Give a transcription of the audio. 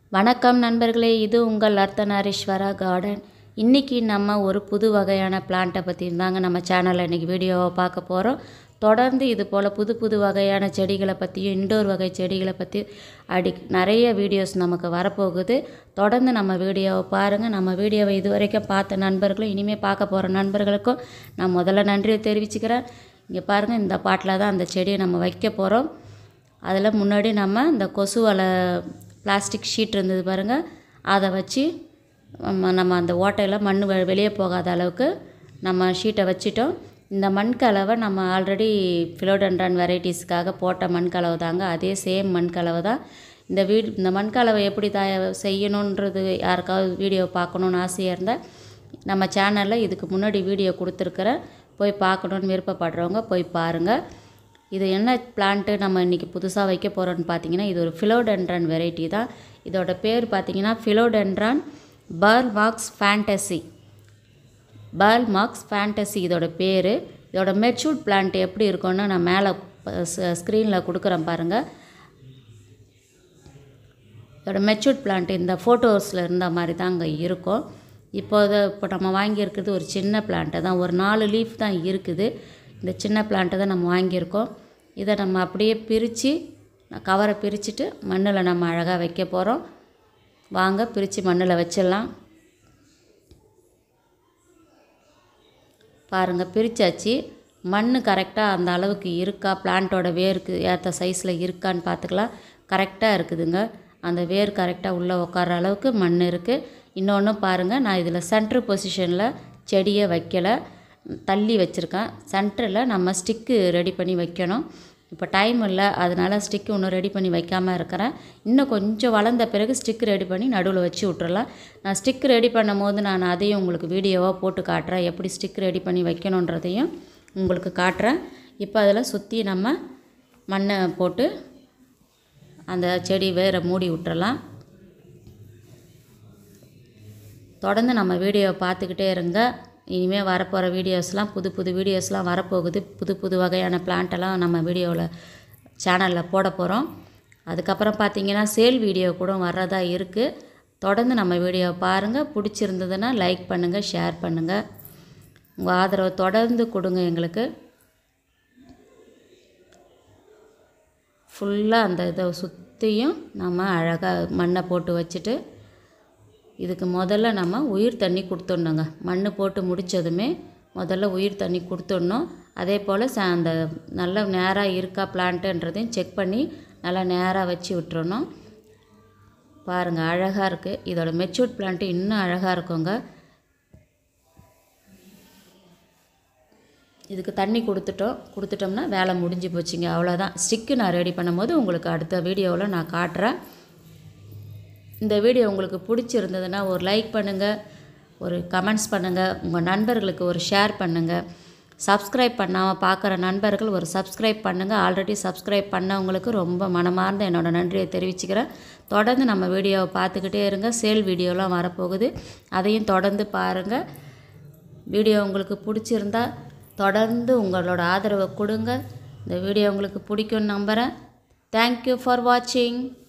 வணக்கம் நண்பர்களே இது உங்கள் அர்த்தநாரீஸ்வரா கார்டன் இன்றைக்கி நம்ம ஒரு புது வகையான பிளான்ட்டை பற்றி தாங்க நம்ம சேனலில் இன்றைக்கி வீடியோவை பார்க்க போகிறோம் தொடர்ந்து இது போல் புது புது வகையான செடிகளை பற்றியும் இண்டோர் வகை செடிகளை பற்றி அடி நிறைய வீடியோஸ் நமக்கு வரப்போகுது தொடர்ந்து நம்ம வீடியோவை பாருங்கள் நம்ம வீடியோவை இது வரைக்கும் பார்த்த நண்பர்களும் இனிமேல் பார்க்க போகிற நண்பர்களுக்கும் நான் முதல்ல நன்றியை தெரிவிச்சுக்கிறேன் இங்கே பாருங்கள் இந்த பாட்டில் தான் அந்த செடியை நம்ம வைக்க போகிறோம் அதில் முன்னாடி நம்ம இந்த கொசு வலை பிளாஸ்டிக் ஷீட் இருந்தது பாருங்கள் அதை வச்சு நம்ம நம்ம அந்த ஓட்டையில் மண் வெ- வெளியே போகாத அளவுக்கு நம்ம ஷீட்டை வச்சிட்டோம் இந்த மண் கலவை நம்ம ஆல்ரெடி ஃபிலோடென்ட்ரான் வெரைட்டிஸ்க்காக போட்ட மண் கலவை தாங்க அதே சேம் மண் கலவை தான் இந்த வீடு இந்த மண் கலவை எப்படி த செய்யணுன்றது யாருக்காவது வீடியோ பார்க்கணுன்னு ஆசையாக இருந்தால் நம்ம சேனலில் இதுக்கு முன்னாடி வீடியோ கொடுத்துருக்குறேன் போய் பார்க்கணுன்னு விருப்பப்படுறவங்க போய் பாருங்கள் இது என்ன பிளான்ட்டு நம்ம இன்றைக்கி புதுசாக வைக்க போகிறோம்னு பார்த்தீங்கன்னா இது ஒரு ஃபிலோடென்ட்ரான் வெரைட்டி தான் இதோட பேர் பார்த்தீங்கன்னா philodendron pearl marks fantasy pearl marks fantasy இதோட பேர் இதோட மெச்சூர்ட் பிளான்ட் எப்படி இருக்கும்னு நான் மேலே ஸ்க்ரீனில் கொடுக்குறேன் பாருங்கள் இதோட மெச்சூர்ட் பிளான்ட் இந்த ஃபோட்டோஸில் இருந்த மாதிரி தான் அங்கே இருக்கும் இப்போ இதை இப்போ நம்ம வாங்கியிருக்கிறது ஒரு சின்ன பிளான்ட்டு தான் ஒரு நாலு லீஃப் தான் இருக்குது இந்த சின்ன பிளான்ட்டை தான் நம்ம வாங்கியிருக்கோம் இதை நம்ம அப்படியே பிரித்து கவரை பிரிச்சுட்டு மண்ணில் நம்ம அழகாக வைக்க போகிறோம் வாங்க பிரித்து மண்ணில் வச்சிடலாம் பாருங்கள் பிரித்தாச்சு மண் கரெக்டாக அந்த அளவுக்கு இருக்கா பிளான்ட்டோட வேருக்கு ஏற்ற சைஸில் இருக்கான்னு பார்த்துக்கலாம் கரெக்டாக இருக்குதுங்க அந்த வேர் கரெக்டாக உள்ளே உட்கார அளவுக்கு மண் இருக்குது இன்னொன்று பாருங்கள் நான் இதில் சென்ட்ரு பொசிஷனில் செடியை வைக்கலை தள்ளி வச்சுருக்கேன் சென்டரில் நம்ம ஸ்டிக்கு ரெடி பண்ணி வைக்கணும் இப்போ டைம் இல்லை அதனால் ஸ்டிக்கு இன்னும் ரெடி பண்ணி வைக்காமல் இருக்கிறேன் இன்னும் கொஞ்சம் வளர்ந்த பிறகு ஸ்டிக் ரெடி பண்ணி நடுவில் வச்சு விட்றலாம் நான் ஸ்டிக் ரெடி பண்ணும் போது நான் அதையும் உங்களுக்கு வீடியோவாக போட்டு காட்டுறேன் எப்படி ஸ்டிக் ரெடி பண்ணி வைக்கணுன்றதையும் உங்களுக்கு காட்டுறேன் இப்போ அதில் சுற்றி நம்ம மண்ணை போட்டு அந்த செடி வேற மூடி விட்டுறலாம் தொடர்ந்து நம்ம வீடியோவை பார்த்துக்கிட்டே இருங்க இனிமேல் வரப்போகிற வீடியோஸ்லாம் புது புது வீடியோஸ்லாம் வரப்போகுது புது புது வகையான பிளான்ட்டெல்லாம் நம்ம வீடியோவில் சேனலில் போட போகிறோம் அதுக்கப்புறம் பார்த்தீங்கன்னா சேல் வீடியோ கூட வர்றதா இருக்குது தொடர்ந்து நம்ம வீடியோவை பாருங்கள் பிடிச்சிருந்ததுன்னா லைக் பண்ணுங்கள் ஷேர் பண்ணுங்கள் உங்கள் ஆதரவை தொடர்ந்து கொடுங்க எங்களுக்கு ஃபுல்லாக அந்த இதை சுற்றியும் நம்ம அழகாக மண்ணை போட்டு வச்சுட்டு இதுக்கு முதல்ல நம்ம உயிர் தண்ணி கொடுத்துடணுங்க மண் போட்டு முடித்ததுமே முதல்ல உயிர் தண்ணி கொடுத்துடணும் அதே போல் ச அந்த நல்ல நேராக இருக்கா பிளான்ட்டுன்றதையும் செக் பண்ணி நல்லா நேராக வச்சு விட்டுறணும் பாருங்கள் அழகாக இருக்குது இதோட மெச்சூர்ட் பிளான்ட்டு இன்னும் அழகாக இருக்குங்க இதுக்கு தண்ணி கொடுத்துட்டோம் கொடுத்துட்டோம்னா வேலை முடிஞ்சு போச்சுங்க அவ்வளோதான் ஸ்டிக்கு நான் ரெடி பண்ணும்போது உங்களுக்கு அடுத்த வீடியோவில் நான் காட்டுறேன் இந்த வீடியோ உங்களுக்கு பிடிச்சிருந்ததுன்னா ஒரு லைக் பண்ணுங்கள் ஒரு கமெண்ட்ஸ் பண்ணுங்கள் உங்கள் நண்பர்களுக்கு ஒரு ஷேர் பண்ணுங்கள் சப்ஸ்கிரைப் பண்ணாமல் பார்க்குற நண்பர்கள் ஒரு சப்ஸ்கிரைப் பண்ணுங்கள் ஆல்ரெடி சப்ஸ்கிரைப் பண்ணவங்களுக்கு ரொம்ப மனமார்ந்த என்னோட நன்றியை தெரிவிச்சுக்கிறேன் தொடர்ந்து நம்ம வீடியோவை பார்த்துக்கிட்டே இருங்க சேல் வீடியோலாம் வரப்போகுது அதையும் தொடர்ந்து பாருங்கள் வீடியோ உங்களுக்கு பிடிச்சிருந்தா தொடர்ந்து உங்களோட ஆதரவை கொடுங்க இந்த வீடியோ உங்களுக்கு பிடிக்கும்னு நம்புகிறேன் தேங்க்யூ ஃபார் வாட்சிங்